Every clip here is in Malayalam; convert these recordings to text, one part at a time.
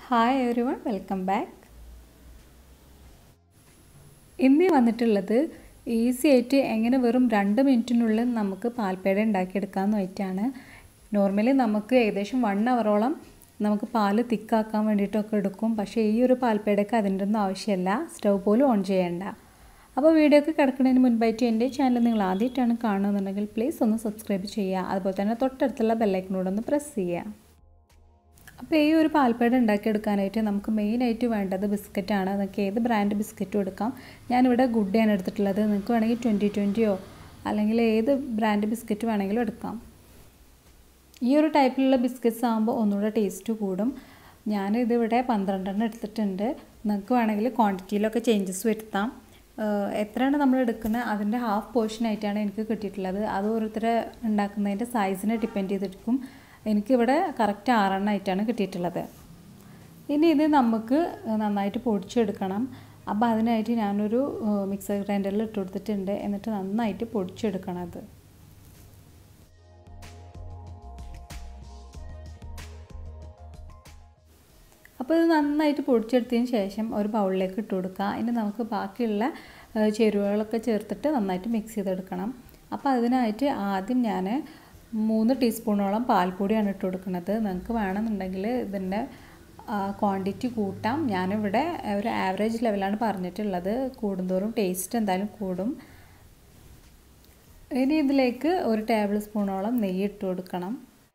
hi everyone welcome back ഇന്ന് വന്നിട്ടുള്ളത് ഈസി ആയിട്ട് എങ്ങനെ വെറും രണ്ട് മിനിറ്റിനുള്ളിൽ നമുക്ക് പാൽപ്പേട ഉണ്ടാക്കിയെടുക്കാമെന്നായിട്ടാണ് നോർമലി നമുക്ക് ഏകദേശം വൺ അവറോളം നമുക്ക് പാല് തിക്കാക്കാൻ വേണ്ടിയിട്ടൊക്കെ എടുക്കും പക്ഷേ ഈ ഒരു പാൽപ്പേടയ്ക്ക് അതിൻ്റെ ഒന്നും ആവശ്യമില്ല സ്റ്റൗ പോലും ഓൺ ചെയ്യേണ്ട അപ്പോൾ വീഡിയോ ഒക്കെ കിടക്കുന്നതിന് മുൻപായിട്ട് എൻ്റെ ചാനൽ നിങ്ങൾ ആദ്യമായിട്ടാണ് കാണുന്നുണ്ടെങ്കിൽ പ്ലീസ് ഒന്ന് സബ്സ്ക്രൈബ് ചെയ്യുക അതുപോലെ തന്നെ തൊട്ടടുത്തുള്ള ബെല്ലൈക്കനോട് ഒന്ന് പ്രസ് ചെയ്യുക അപ്പോൾ ഈ ഒരു പാൽപ്പേട ഉണ്ടാക്കിയെടുക്കാനായിട്ട് നമുക്ക് മെയിനായിട്ട് വേണ്ടത് ബിസ്ക്കറ്റാണ് നിങ്ങൾക്ക് ഏത് ബ്രാൻഡ് ബിസ്ക്കറ്റും എടുക്കാം ഞാനിവിടെ ഗുഡ്ഡയാണ് എടുത്തിട്ടുള്ളത് നിങ്ങൾക്ക് വേണമെങ്കിൽ ട്വൻറ്റി ട്വൻറ്റിയോ അല്ലെങ്കിൽ ഏത് ബ്രാൻഡ് ബിസ്ക്കറ്റ് വേണമെങ്കിലും എടുക്കാം ഈ ഒരു ടൈപ്പിലുള്ള ബിസ്ക്കറ്റ്സ് ആകുമ്പോൾ ഒന്നുകൂടെ ടേസ്റ്റ് കൂടും ഞാൻ ഇതിവിടെ പന്ത്രണ്ടെണ്ണം എടുത്തിട്ടുണ്ട് നിങ്ങൾക്ക് വേണമെങ്കിൽ ക്വാണ്ടിറ്റിയിലൊക്കെ ചേഞ്ചസ് വരുത്താം എത്രയാണ് നമ്മൾ എടുക്കുന്നത് അതിൻ്റെ ഹാഫ് പോർഷനായിട്ടാണ് എനിക്ക് കിട്ടിയിട്ടുള്ളത് അത് ഓരോരുത്തരെ ഉണ്ടാക്കുന്നതിൻ്റെ സൈസിനെ ഡിപ്പെൻഡ് ചെയ്തിരിക്കും എനിക്കിവിടെ കറക്റ്റ് ആറെണ്ണമായിട്ടാണ് കിട്ടിയിട്ടുള്ളത് ഇനി ഇത് നമുക്ക് നന്നായിട്ട് പൊടിച്ചെടുക്കണം അപ്പോൾ അതിനായിട്ട് ഞാനൊരു മിക്സർ ഗ്രൈൻഡറിൽ ഇട്ട് കൊടുത്തിട്ടുണ്ട് എന്നിട്ട് നന്നായിട്ട് പൊടിച്ചെടുക്കണം അത് അപ്പോൾ ഇത് നന്നായിട്ട് പൊടിച്ചെടുത്തതിന് ശേഷം ഒരു ബൗളിലേക്ക് ഇട്ട് കൊടുക്കുക ഇനി നമുക്ക് ബാക്കിയുള്ള ചേരുവകളൊക്കെ ചേർത്തിട്ട് നന്നായിട്ട് മിക്സ് ചെയ്തെടുക്കണം അപ്പോൾ അതിനായിട്ട് ആദ്യം ഞാൻ മൂന്ന് ടീസ്പൂണോളം പാൽപ്പൊടിയാണ് ഇട്ട് കൊടുക്കുന്നത് നിങ്ങൾക്ക് വേണമെന്നുണ്ടെങ്കിൽ ഇതിൻ്റെ ക്വാണ്ടിറ്റി കൂട്ടാം ഞാനിവിടെ ഒരു ആവറേജ് ലെവലാണ് പറഞ്ഞിട്ടുള്ളത് കൂടുന്തോറും ടേസ്റ്റ് എന്തായാലും കൂടും ഇനി ഇതിലേക്ക് ഒരു ടേബിൾ സ്പൂണോളം നെയ്യ് ഇട്ട് കൊടുക്കണം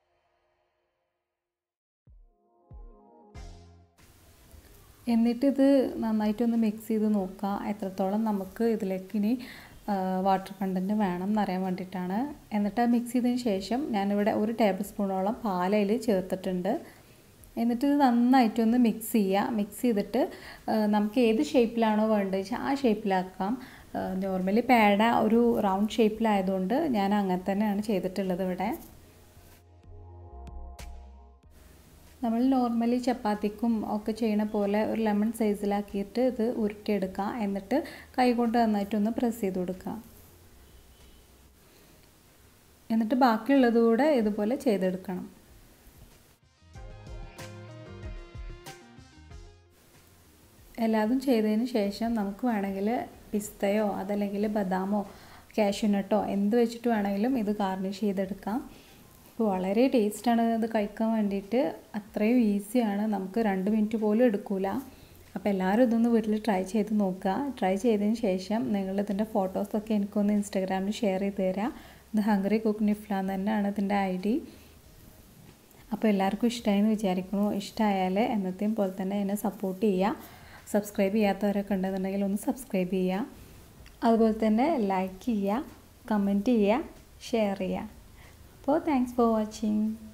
എന്നിട്ട് ഇത് നന്നായിട്ടൊന്ന് മിക്സ് ചെയ്ത് നോക്കുക എത്രത്തോളം നമുക്ക് ഇതിലേക്ക് ഇനി വാട്ടർ കണ്ടൻറ്റ് വേണം എന്നറിയാൻ വേണ്ടിയിട്ടാണ് എന്നിട്ട് മിക്സ് ചെയ്തതിന് ശേഷം ഞാനിവിടെ ഒരു ടേബിൾ സ്പൂണോളം പാലയിൽ ചേർത്തിട്ടുണ്ട് എന്നിട്ട് ഇത് നന്നായിട്ടൊന്ന് മിക്സ് ചെയ്യുക മിക്സ് ചെയ്തിട്ട് നമുക്ക് ഏത് ഷേപ്പിലാണോ വേണ്ടത് വെച്ചാൽ ആ ഷേപ്പിലാക്കാം നോർമലി പേട ഒരു റൗണ്ട് ഷേപ്പിലായതുകൊണ്ട് ഞാൻ അങ്ങനെ തന്നെയാണ് ചെയ്തിട്ടുള്ളത് ഇവിടെ നമ്മൾ നോർമലി ചപ്പാത്തിക്കും ഒക്കെ ചെയ്യണ പോലെ ഒരു ലെമൺ സൈസിലാക്കിയിട്ട് ഇത് ഉരുട്ടിയെടുക്കുക എന്നിട്ട് കൈകൊണ്ട് നന്നായിട്ടൊന്ന് പ്രസ് ചെയ്ത് കൊടുക്കുക എന്നിട്ട് ബാക്കിയുള്ളത് കൂടെ ഇതുപോലെ ചെയ്തെടുക്കണം എല്ലാതും ചെയ്തതിന് ശേഷം നമുക്ക് വേണമെങ്കിൽ പിസ്തയോ അതല്ലെങ്കിൽ ബദാമോ കാഷ്യൂനട്ടോ എന്ത് വെച്ചിട്ട് വേണമെങ്കിലും ഇത് ഗാർണിഷ് ചെയ്തെടുക്കാം അപ്പോൾ വളരെ ടേസ്റ്റാണ് ഇത് കഴിക്കാൻ വേണ്ടിയിട്ട് അത്രയും ഈസിയാണ് നമുക്ക് രണ്ട് മിനിറ്റ് പോലും എടുക്കില്ല അപ്പോൾ എല്ലാവരും ഇതൊന്ന് വീട്ടിൽ ട്രൈ ചെയ്ത് നോക്കുക ട്രൈ ചെയ്തതിന് ശേഷം നിങ്ങൾ ഇതിൻ്റെ ഫോട്ടോസൊക്കെ എനിക്കൊന്ന് ഇൻസ്റ്റാഗ്രാമിൽ ഷെയർ ചെയ്ത് തരാം ഇത് ഹംഗറി കുക്ക് നിഫ്ല തന്നെയാണ് ഇതിൻ്റെ ഐ ഡി അപ്പോൾ എല്ലാവർക്കും ഇഷ്ടമായെന്ന് വിചാരിക്കുന്നു ഇഷ്ടമായാൽ എന്നത്തെയും പോലെ തന്നെ എന്നെ സപ്പോർട്ട് ചെയ്യുക സബ്സ്ക്രൈബ് ചെയ്യാത്തവരൊക്കെ ഉണ്ടെന്നുണ്ടെങ്കിൽ ഒന്ന് സബ്സ്ക്രൈബ് ചെയ്യുക അതുപോലെ തന്നെ ലൈക്ക് ചെയ്യുക കമൻറ്റ് ചെയ്യുക ഷെയർ ചെയ്യുക അപ്പോൾ താങ്ക്സ് ഫോർ വാച്ചിങ്